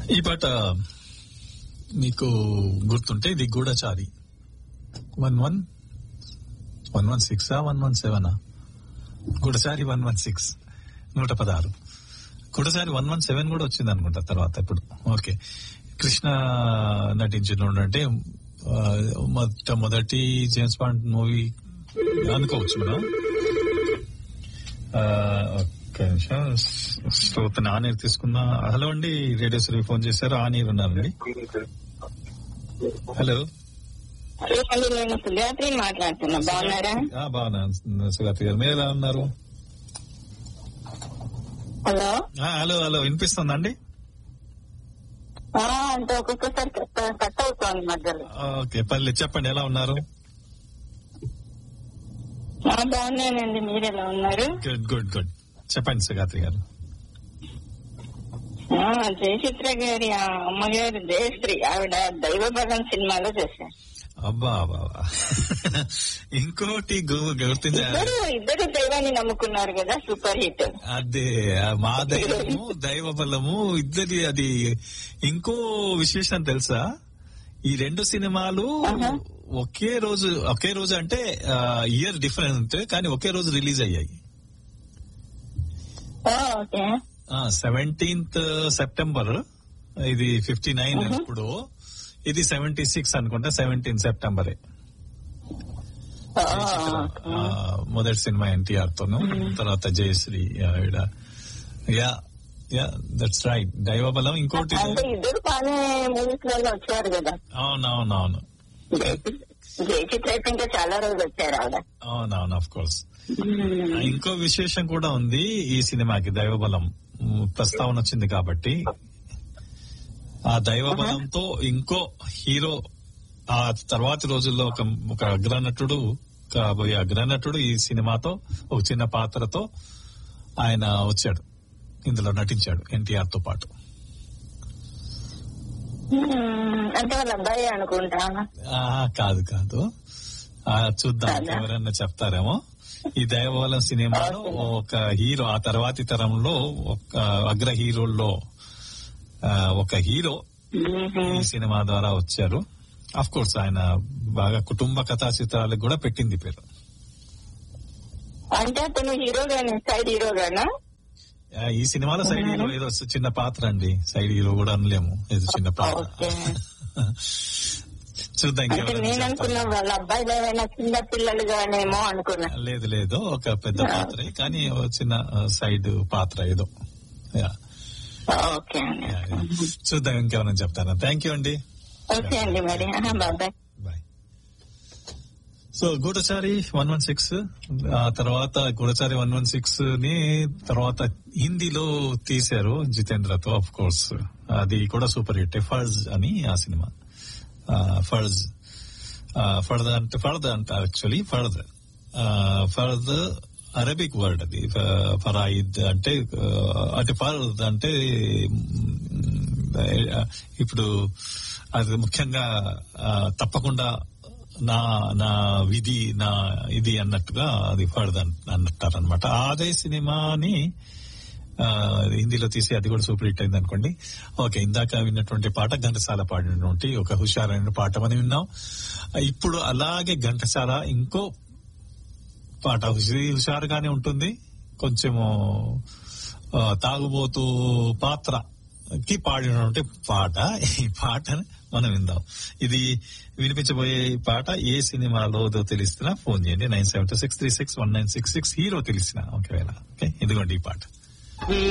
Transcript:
ఈ పాట మీకు గుర్తుంటే ఇది Goodachari one one one one six one one సెవెనా గూఢచారి వన్ వన్ సిక్స్ నూట పదహారు గూఢచారి వన్ వన్ సెవెన్ కూడా వచ్చింది అనుకుంటా తర్వాత ఇప్పుడు ఓకే కృష్ణ నటించిన అంటే ఆ, మొట్ట మొదటి జేమ్స్ బాండ్ మూవీ అనుకోవచ్చు మనం ఆ, ఒక్క నిమిషం శ్రోత ఆనీరు తీసుకున్నా హలో అండి రేడియో సర్వీ ఫోన్ చేశారు ఆనీరు ఉన్నారండి హలో హలో అండి నేను సుజాత్రి మాట్లాడుతున్నా బాగున్నారా ఆ, బాగున్నాను సుగాత్రి గారు మీరు ఎలా ఉన్నారు హలో ఆ, హలో హలో వినిపిస్తుందండి ఆ, అంటే ఒక్కొక్కసారి కట్ కట్ అవుతోంది మధ్యలో ఓకే పర్లేదు చెప్పండి ఎలా ఉన్నారు ఆ, బాగున్నానండి మీరు ఎలా ఉన్నారు గుడ్ గుడ్ గుడ్ చెప్పండి సుగాత్రి గారు ఆ, జయచిత్ర గారి ఆ అమ్మగారు జయశ్రీ ఆవిడ దైవభగం సినిమాలో చేశారు అబ్బా అబ్బా అబ్బా. ఇంకోటి గు- గుర్తించా ఇద్దరు ఇద్దరు దైవాన్ని నమ్ముకున్నారు కదా సూపర్ హిట్ అదే ఆ మా దైవము దైవ బలము ఇద్దరి అది ఇంకో విశేషం తెలుసా ఈ రెండు సినిమాలు ఆహా. ఒకే రోజు ఒకే రోజు అంటే ఇయర్ డిఫరెంట్ కానీ ఒకే రోజు రిలీజ్ అయ్యాయి ఆ, ఓకే సెవెంటీన్త్ సెప్టెంబర్ ఇది ఫిఫ్టీ నైన్ Mhm. ఇప్పుడు ఇది సెవెంటీ సిక్స్ అనుకుంటా సెవెంటీన్ సెప్టెంబర్ ఆ, మొదటి సినిమా ఎన్టీఆర్ తోను Mhm. తర్వాత జయశ్రీ ఆవిడ yeah yeah that's right Daivabalam ఇంకోటి అంటే ఇద్దరు బాగానే మూవీస్ లలో వచ్చారు కదా అవునవునవును జయచిత్ర అయితే ఇంకా చాలా రోజులు వచ్చారు ఆవిడ అవునవును ఆఫ్ కోర్స్ ఉమ్. ఇంకో విశేషం కూడా ఉంది ఈ సినిమాకి దైవబలం మ్, ప్రస్తావన వచ్చింది కాబట్టి ఆ దైవబలంతో ఇంకో హీరో ఆ తర్వాతి రోజుల్లో ఒక ఒక అగ్రనటుడు కాబోయే అగ్రనటుడు ఈ సినిమాతో ఒక చిన్న పాత్రతో ఆయన వచ్చాడు ఇందులో నటించాడు ఎన్టీఆర్ తో పాటు ఉమ్, అంటే వాళ్ళ అబ్బాయి అనుకుంటా ఆ కాదు కాదు ఆ చూద్దాం కాదా? ఎవరన్నా చెప్తారేమో ఈ దైవబలం సినిమాలో ఒక హీరో ఆ తర్వాతి తరంలో ఒక అగ్ర హీరోల్లో ఆ, ఒక హీరో ఈ సినిమా ద్వారా వచ్చారు అఫ్ కోర్స్ ఆయన బాగా కుటుంబ కథా చిత్రాలకు కూడా పెట్టింది పేరు అంటే అతను హీరోగానే సైడ్ హీరోగానా ఆ, ఈ సినిమాలో సైడ్ హీరో ఏదో చిన్న పాత్ర అండి సైడ్ హీరో కూడా అనలేము ఏదో చిన్న పాత్ర ఓకే చూద్దాం అంటే ఇంకెవరైనా నేను చెప్తారా? అనుకున్నా వాళ్ళ అబ్బాయిలు ఏమైనా చిన్న పిల్లలుగానేమో అనుకున్నా లేదు లేదు ఒక పెద్ద పాత్రే కానీ ఓ చిన్న ఆ, సైడ్ పాత్ర ఏదో యా, ఓకే అండి యా, యా. చూద్దాం ఇంకేమైనా చెప్తారా థ్యాంక్ యూ అండి ఓకే అండి మరి ఆహా, బాబాయ్ bye so Goodachari one one six ఆ తర్వాత గూఢచారి వన్ వన్ సిక్స్ ని తర్వాత హిందీలో తీశారు జితేంద్రతో ఆఫ్ కోర్స్ అది కూడా సూపర్ హిట్ ఫర్జ్ అని ఆ సినిమా ఫర్జ్ ఫర్ద్ అంటే ఫర్ద్ అంట యాక్చువల్లీ ఫర్ద్ ఫర్ద్ అరబిక్ వర్డ్ అది ఫ- ఫరాయిద్ అంటే ఆ, అంటే ఫర్ద్ అంటే మ్, ఇప్పుడు అది ముఖ్యంగా ఆ, తప్పకుండా నా నా విధి నా ఇది అన్నట్టుగా అది ఫర్ద్ అన్నట్టారనమాట అదే సినిమాని ఆ, హిందీలో తీసి అది కూడా సూపర్ హిట్ అయింది అనుకోండి ఓకే ఇందాక విన్నటువంటి పాట ఘంటసాల పాడినటువంటి ఒక హుషారైన పాట అని విన్నాం ఇప్పుడు అలాగే ఘంటసాల ఇంకో పాట హుషి- హుషారుగానే ఉంటుంది కొంచెము ఆ, తాగుబోతూ పాత్రకి పాడినటువంటి పాట ఈ పాటని మనం విందాం ఇది వినిపించబోయే పాట ఏ సినిమాలో తెలిసినా ఫోన్ చేయండి nine seven two six three six one nine six six hero తెలిసిన ఒకవేళ ఓకే ఇదిగోండి ఈ పాట